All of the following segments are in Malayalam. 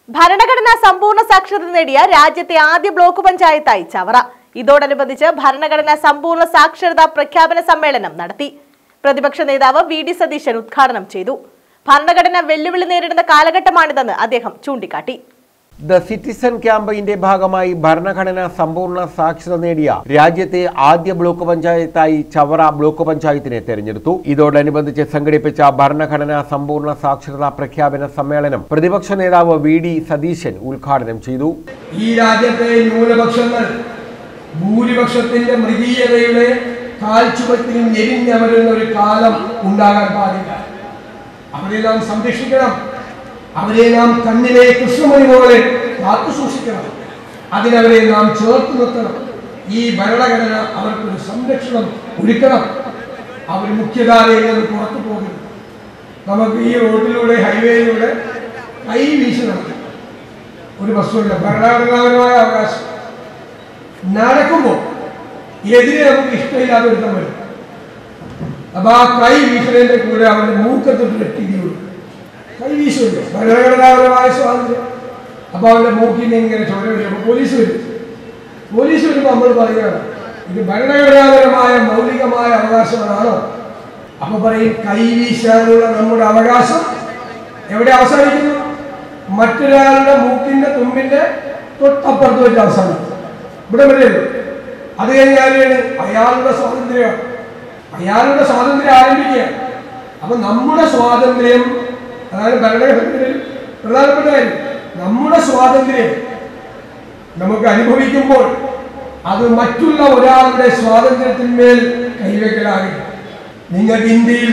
ഭരണഘടനാ സമ്പൂർണ്ണ സാക്ഷരത നേടിയ രാജ്യത്തെ ആദ്യ ബ്ലോക്ക് പഞ്ചായത്തായി ചവറ ഇതോടനുബന്ധിച്ച് ഭരണഘടനാ സമ്പൂർണ്ണ സാക്ഷരതാ പ്രഖ്യാപന സമ്മേളനം നടത്തി പ്രതിപക്ഷ നേതാവ് വി ഡി സതീശൻ ഉദ്ഘാടനം ചെയ്തു ഭരണഘടന വെല്ലുവിളി നേരിടുന്ന കാലഘട്ടമാണിതെന്ന് അദ്ദേഹം ചൂണ്ടിക്കാട്ടി ദ സിറ്റിസൺ ക്യാമ്പയിന്റെ ഭാഗമായി ഭരണഘടന സമ്പൂർണ്ണ സാക്ഷരത നേടിയ രാജ്യത്തെ ആദ്യ ബ്ലോക്ക് പഞ്ചായത്തായി ചവറ ബ്ലോക്ക് പഞ്ചായത്തിനെ തെരഞ്ഞെടുത്തു ഇതോടനുബന്ധിച്ച് സംഘടിപ്പിച്ച ഭരണഘടന സമ്പൂർണ്ണ സാക്ഷരതാ പ്രഖ്യാപന സമ്മേളനം പ്രതിപക്ഷ നേതാവ് വി ഡി സതീശൻ ഉദ്ഘാടനം ചെയ്തു ഈ രാജ്യത്തെ ന്യൂനപക്ഷങ്ങൾ ഭൂരിപക്ഷത്തിന്റെ മൃഗീയതയുടെ കാൽച്ചുവത്തിൽ ഞെരിഞ്ഞവരുന്ന ഒരു കാലം ഉണ്ടാകാൻ പാടില്ല അവരെ നാം സംരക്ഷിക്കണം അവരെ നാം കണ്ണിലെ കൃഷ്ണമണി പോലെ കാത്തു സൂക്ഷിക്കണം അതിനവരെ നാം ചേർത്ത് നിർത്തണം ഈ ഭരണഘടന അവർക്കൊരു സംരക്ഷണം ഒരുക്കണം അവർ മുഖ്യധാരയിൽ നിന്ന് പുറത്തു പോകരുത് നമുക്ക് ഈ റോഡിലൂടെ ഹൈവേയിലൂടെ കൈ വീശി നടക്കാം ഒരു വസ്തുവില്ല ഭരണഘടനാപരമായ അവകാശം നടക്കുമ്പോൾ എതിരെ നമുക്ക് ഇഷ്ടമില്ലാതെ ഒരുത്തം വരും അപ്പൊ ആ കൈ വീശലിന്റെ കൂടെ അവന്റെ മൂക്കത്തൊട്ട് ഇടിയുള്ളൂ കൈ വീശുമല്ലോ ഭരണഘടനാപരമായ സ്വാതന്ത്ര്യം അപ്പൊ അവന്റെ മൂക്കിൽ നിന്ന് ഇങ്ങനെ ചോര വരും അപ്പൊ പോലീസ് വരും പോലീസ് വരുമ്പോൾ നമ്മൾ പറയുകയാണ് ഇത് ഭരണഘടനാപരമായ മൗലികമായ അവകാശമാണോ അപ്പൊ പറയും കൈ വീശാനുള്ള നമ്മുടെ അവകാശം എവിടെ അവസാനിക്കുന്നു മറ്റൊരാളുടെ മൂക്കിന്റെ തുമ്പിന്റെ തൊട്ടപ്പുറത്ത് വെച്ച് അവസാനിക്കും ഇവിടെ വരെയുള്ളൂ അത് കഴിഞ്ഞാലാണ് അയാളുടെ സ്വാതന്ത്ര്യം അയാളുടെ സ്വാതന്ത്ര്യം ആരംഭിക്കുക അപ്പൊ നമ്മുടെ സ്വാതന്ത്ര്യം അതായത് ഭരണഘടനയിൽ പ്രധാനപ്പെട്ട കാര്യം നമ്മുടെ സ്വാതന്ത്ര്യം നമുക്ക് അനുഭവിക്കുമ്പോൾ അത് മറ്റുള്ള ഒരാളുടെ സ്വാതന്ത്ര്യത്തിന്മേൽ കൈവെക്കലാകില്ല നിങ്ങൾക്ക് ഇന്ത്യയിൽ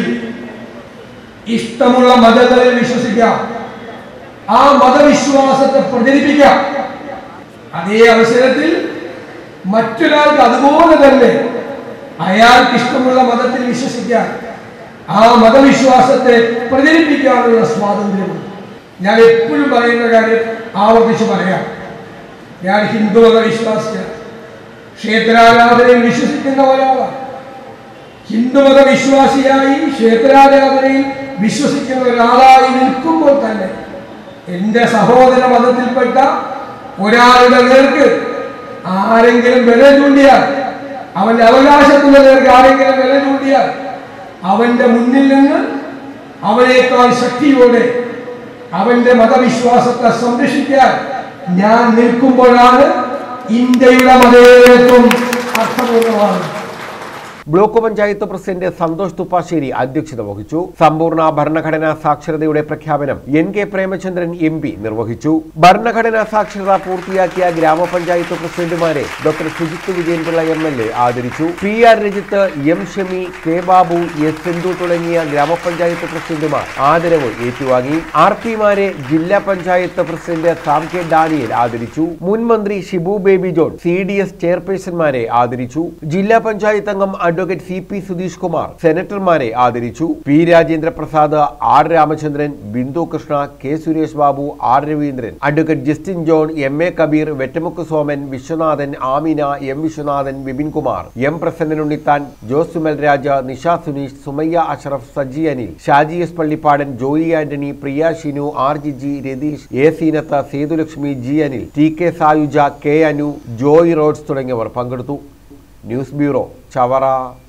ഇഷ്ടമുള്ള മതങ്ങളിൽ വിശ്വസിക്കാം ആ മതവിശ്വാസത്തെ പ്രചരിപ്പിക്കാം അതേ അവസരത്തിൽ മറ്റൊരാൾക്ക് അതുപോലെ തന്നെ അയാൾക്ക് ഇഷ്ടമുള്ള മതത്തിൽ വിശ്വസിക്കാൻ ആ മതവിശ്വാസത്തെ പ്രചരിപ്പിക്കാനുള്ള സ്വാതന്ത്ര്യമുണ്ട് ഞാൻ എപ്പോഴും പറയുന്ന കാര്യം ആവർത്തിച്ച് പറയാം ഞാൻ ഹിന്ദു മതവിശ്വാസിയാണ് ക്ഷേത്രാരാധനയിൽ വിശ്വസിക്കുന്ന ഒരാളാണ് ഹിന്ദുമത വിശ്വാസിയായി ക്ഷേത്രാരാധനയിൽ വിശ്വസിക്കുന്ന ഒരാളായി നിൽക്കുമ്പോൾ തന്നെ എന്റെ സഹോദര മതത്തിൽപ്പെട്ട ഒരാളുടെ നേർക്ക് ആരെങ്കിലും വില ചൂണ്ടിയാൽ അവന്റെ അവകാശത്തിന്റെ നേർക്ക് ആരെങ്കിലും വില ചൂണ്ടിയാൽ അവന്റെ മുന്നിൽ നിന്ന് അവനേക്കാൾ ശക്തിയോടെ അവന്റെ മതവിശ്വാസത്തെ സംരക്ഷിക്കാൻ ഞാൻ നിൽക്കുമ്പോഴാണ് ഇന്ത്യയുടെ മതേതരത്വം അർത്ഥപൂർണ്ണമാണ് ബ്ലോക്ക് പഞ്ചായത്ത് പ്രസിഡന്റ് സന്തോഷ് തുപ്പാശ്ശേരി അധ്യക്ഷത വഹിച്ചു സമ്പൂർണ്ണ ഭരണഘടനാ സാക്ഷരതയുടെ പ്രഖ്യാപനം N K Premachandran M P നിർവഹിച്ചു ഭരണഘടനാ സാക്ഷരത പൂർത്തിയാക്കിയ ഗ്രാമപഞ്ചായത്ത് പ്രസിഡന്റുമാരെ doctor Sujith Vijayanpillai M L A ആദരിച്ചു P R Rajith M Shami K Babu S Sindhu തുടങ്ങിയ ഗ്രാമപഞ്ചായത്ത് പ്രസിഡന്റുമാർ ആദരവ് ഏറ്റുവാങ്ങി ആർ പിമാരെ ജില്ലാ panchayat president Sam K Daniel ആദരിച്ചു മുൻ മന്ത്രി Shibu Baby John C D S ചെയർപേഴ്സൺമാരെ ആദരിച്ചു ജില്ലാ പഞ്ചായത്ത് അംഗം advocate C P Sudheesh Kumar സെനറ്റർമാരെ ആദരിച്ചു P Rajendra Prasad R Ramachandran Bindu Krishna K Suresh Babu R Raveendran advocate Justin John M A Kabeer Vettamukku Soman Viswanathan Amina M Viswanathan Bipin Kumar M Prasannan Unnithan Jose Sumal Raja Nisha Suneesh Sumayya Ashraf Saji Anil Shaji S Pallippadan Joy Antony Priya Shinu R Jiji Ratheesh A Seenath Sethulakshmi G Anil T K Sayuja K Anu Joy Rhodes തുടങ്ങിയവർ പങ്കെടുത്തു ന്യൂസ് ബ്യൂറോ ചവറ